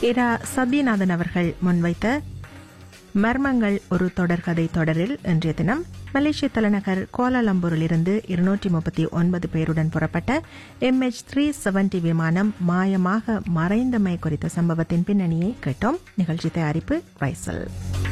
இரா சத்யநாதன் அவர்கள் முன்வைத்த மர்மங்கள் ஒரு தொடர்கதை தொடரில் இன்றைய தினம் மலேசிய தலைநகர் கோலாலம்பூரிலிருந்து இருநூற்றி முப்பத்தி ஒன்பது பேருடன் புறப்பட்ட எம்எச் த்ரீ செவன்டி விமானம் மாயமாக மறைந்தமை குறித்த சம்பவத்தின் பின்னணியை கேட்டோம் நிகழ்ச்சி தயாரிப்பு Raisal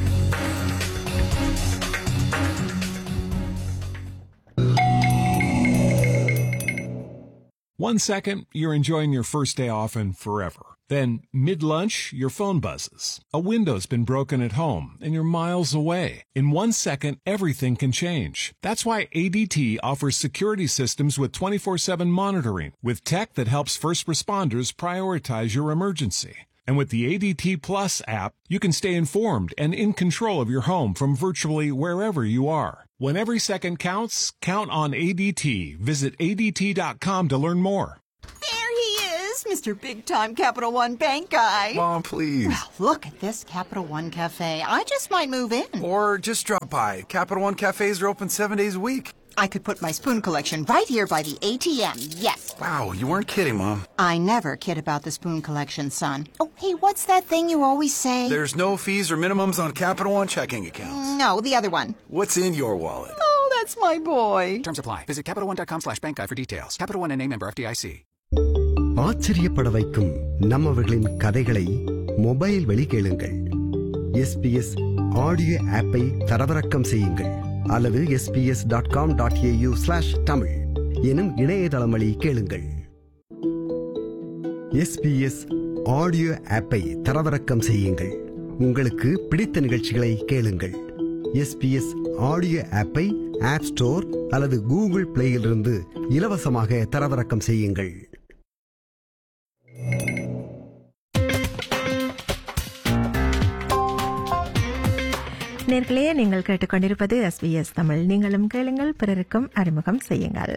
One second, you're enjoying your first day off and forever. Then, mid lunch, your phone buzzes. A window's been broken at home and you're miles away. In one second, everything can change. That's why ADT offers security systems with 24 7 monitoring, with tech that helps first responders prioritize your emergency. And with the ADT Plus app, you can stay informed and in control of your home from virtually wherever you are. When every second counts, count on ADT. Visit ADT.com to learn more. There he is, Mr. Big Time Capital One Bank guy. Mom, please. Well, look at this Capital One Cafe. I just might move in. Or just drop by. Capital One cafes are open seven days a week. I could put my spoon collection right here by the ATM. Yes. Wow, you weren't kidding, Mom. I never kid about the spoon collection, son. Oh, hey, what's that thing you always say? There's no fees or minimums on Capital One checking accounts. No, the other one. What's in your wallet? Oh, that's my boy. Terms apply. Visit CapitalOne.com slash bank guide for details. Capital One and a member FDIC. ஆச்சரியப்பட வைக்கும் நம்மவர்களின் கதைகளை mobile வழி கேளுங்கள் SBS audio ஆப்பை தரவிறக்கம் செய்யுங்கள் அல்லது SBS dot com dot AU slash Tamil எனும் இணையதளம் வழி கேளுங்கள் எஸ்பிஎஸ் ஆடியோ ஆப்பை தரவிறக்கம் செய்யுங்கள் உங்களுக்கு பிடித்த நிகழ்ச்சிகளை கேளுங்கள் எஸ்பிஎஸ் ஆடியோ ஆப்பை ஆப் ஸ்டோர் அல்லது கூகுள் பிளேயிலிருந்து இலவசமாக தரவிறக்கம் செய்யுங்கள் நேர்களே நீங்கள் கேட்டுக்கொண்டிருப்பது எஸ்பிஎஸ் தமிழ் நீங்களும் கேளுங்கள் பிறருக்கும் அறிமுகம் செய்யுங்கள்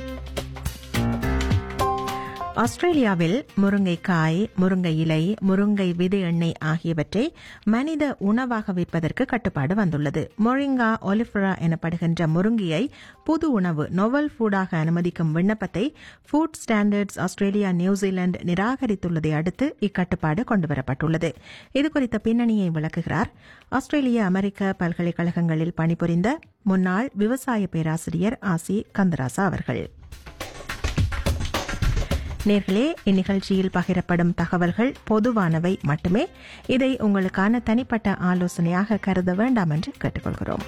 ஆஸ்திரேலியாவில் முருங்கைக்காய் முருங்கை இலை முருங்கை விதை எண்ணெய் ஆகியவற்றை மனித உணவாக விற்பதற்கு கட்டுப்பாடு வந்துள்ளது மொரிங்கா ஒலிஃபரா எனப்படுகின்ற முருங்கையை புது உணவு நொவல் ஃபுடாக அனுமதிக்கும் விண்ணப்பத்தை ஃபுட் ஸ்டாண்டர்ட்ஸ் ஆஸ்திரேலியா நியூசிலாந்து நிராகரித்துள்ளதை அடுத்து இக்கட்டுப்பாடு கொண்டுவரப்பட்டுள்ளது இதுகுறித்த பின்னணியை விளக்குகிறார் ஆஸ்திரேலிய அமெரிக்க பல்கலைக்கழகங்களில் பணிபுரிந்த முன்னாள் விவசாய பேராசிரியர் ஆசி கந்தராசா அவர்கள் நேர்களே இந்நிகழ்ச்சியில் பகிரப்படும் தகவல்கள் பொதுவானவை மட்டுமே இதை உங்களுக்கான தனிப்பட்ட ஆலோசனையாக கருத வேண்டாம் என்று கேட்டுக்கொள்கிறோம்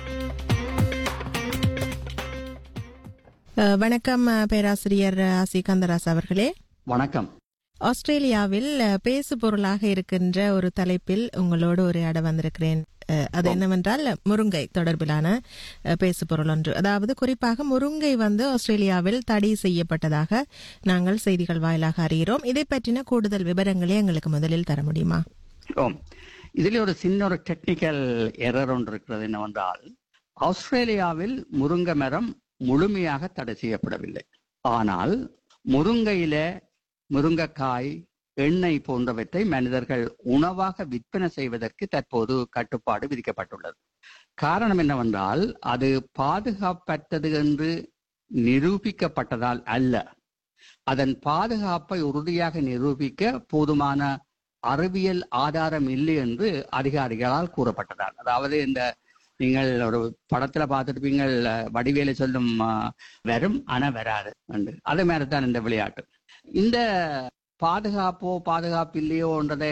அஹ், வணக்கம் அஹ், பேராசிரியர் ஆசி கந்தராஸ் அவர்களே வணக்கம் ஆஸ்திரேலியாவில் அஹ், பேசு பொருளாக இருக்கின்ற ஒரு தலைப்பில் உங்களோடு உரையாட வந்திருக்கிறேன் அஹ், அது என்னவென்றால் முருங்கை தொடர்பிலான அஹ், பேசு பொருள் ஒன்று அதாவது குறிப்பாக முருங்கை வந்து ஆஸ்திரேலியாவில் தடை செய்யப்பட்டதாக நாங்கள் செய்திகள் வாயிலாக அறிகிறோம் இதை பற்றின கூடுதல் விவரங்களை எங்களுக்கு முதலில் தர முடியுமா ஓம் இதில் ஒரு சின்ன ஒரு டெக்னிக்கல் எரர் ஒன்று இருக்கிறது என்னவென்றால் ஆஸ்திரேலியாவில் முருங்கை மரம் முழுமையாக தடை செய்யப்படவில்லை ஆனால் முருங்கையில முருங்கைக்காய் எண்ணெய் போன்றவற்றை மனிதர்கள் உணவாக விற்பனை செய்வதற்கு தற்போது கட்டுப்பாடு விதிக்கப்பட்டுள்ளது காரணம் என்னவென்றால் அது பாதுகாப்பற்றது என்று நிரூபிக்கப்பட்டதால் அல்ல அதன் பாதுகாப்பை உறுதியாக நிரூபிக்க போதுமான அறிவியல் ஆதாரம் இல்லை என்று அதிகாரிகளால் கூறப்பட்டதால் அதாவது இந்த நீங்கள் ஒரு படத்துல பார்த்துருப்பீங்கள் வடிவேலு சொல்லும் அஹ், வரும் ஆனா வராது என்று அதே மாதிரி தான் இந்த விளையாட்டு இந்த பாதுகாப்போ பாதுகாப்பு இல்லையோன்றதை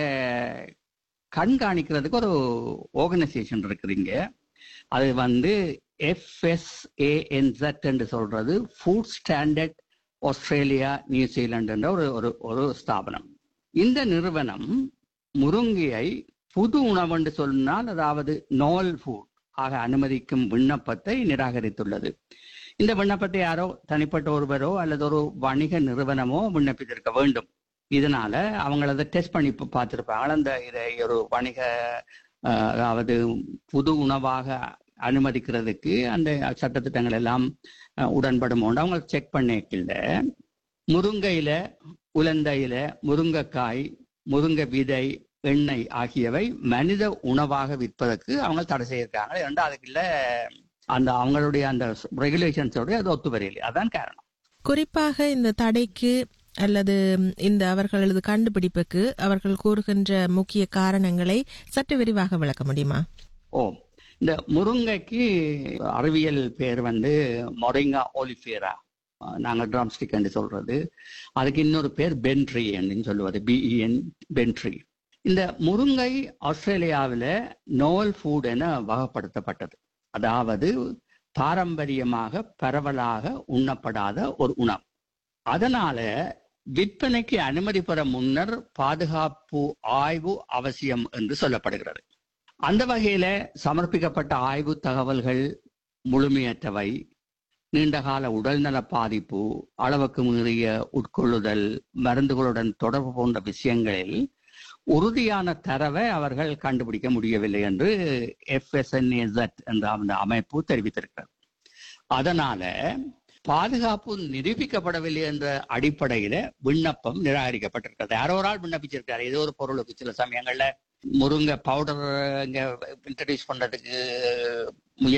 கண்காணிக்கிறதுக்கு ஒரு ஆர்கனைசேஷன் இருக்குதுங்க அது வந்து எஃப்எஸ்ஏஎன்செட் என்று சொல்றது ஃபுட் ஸ்டாண்டர்ட் ஆஸ்திரேலியா நியூசிலாந்து என்ற ஒரு ஒரு ஒரு ஸ்தாபனம் இந்த நிறுவனம் முருங்கையை புது உணவு என்று சொன்னால் அதாவது நோல் ஃபுட் ஆக அனுமதிக்கும் விண்ணப்பத்தை நிராகரித்துள்ளது இந்த விண்ணப்பத்தை யாரோ தனிப்பட்ட ஒருவரோ அல்லது ஒரு வணிக நிறுவனமோ விண்ணப்பித்திருக்க வேண்டும் இதனால அவங்க அதை டெஸ்ட் பண்ணி பா- பார்த்திருப்பாங்க அந்த இதை ஒரு வணிக அஹ், அதாவது புது உணவாக அனுமதிக்கிறதுக்கு அந்த சட்டத்திட்டங்கள் எல்லாம் அஹ், உடன்படுமோண்டு அவங்க செக் பண்ணிக்கல முருங்கையில உலந்தையில முருங்கைக்காய் முருங்கை விதை எண்ணெய் ஆகியவை மனித உணவாக விற்பதற்கு அவங்க தடை செய்திருக்காங்க ரெண்டு அதுக்குள்ள அந்த அவங்களுடைய அந்த ரெகுலேஷன்ஸோட அது ஒத்து வரையில்லை அதான் காரணம் குறிப்பாக இந்த தடைக்கு அல்லது இந்த அவர்களது கண்டுபிடிப்புக்கு அவர்கள் கூறுகின்ற முக்கிய காரணங்களை சற்று விரிவாக விளக்க முடியுமா ஓ இந்த முருங்கைக்கு அறிவியல் பேர் வந்து மொரிங்கா ஒலிஃபேரா நாங்கள் ட்ராம்ஸ்டிக் என்று சொல்றது அதுக்கு இன்னொரு பேர் பென்ட்ரி என்று சொல்லுவது பிஇஎன் பென்ட்ரி இந்த முருங்கை ஆஸ்திரேலியாவில் நோவல் ஃபுட் என வகைப்படுத்தப்பட்டது அதாவது பாரம்பரியமாக பரவலாக உண்ணப்படாத ஒரு உணவு அதனால விற்பனைக்கு அனுமதி பெற முன்னர் பாதுகாப்பு ஆய்வு அவசியம் என்று சொல்லப்படுகிறது அந்த வகையில சமர்ப்பிக்கப்பட்ட ஆய்வு தகவல்கள் முழுமையற்றவை நீண்டகால உடல்நல பாதிப்பு அளவுக்கு மீறிய உட்கொள்ளுதல் மருந்துகளுடன் தொடர்பு போன்ற விஷயங்களில் உறுதியான தரவை அவர்கள் கண்டுபிடிக்க முடியவில்லை என்று எஃப்எஸ்என்ஏசட் என்ற அந்த அமைப்பு தெரிவித்திருக்கிறது அதனால பாதுகாப்பு நிரூபிக்கப்படவில்லை என்ற அடிப்படையில விண்ணப்பம் நிராகரிக்கப்பட்டிருக்கிறது யாரோ ஒரு ஆள் விண்ணப்பிச்சிருக்காரு ஏதோ ஒரு பொருளுக்கு சில சமயங்கள்ல முருங்கை பவுடர் இங்க இன்ட்ரடியூஸ் பண்றதுக்கு முயற்சி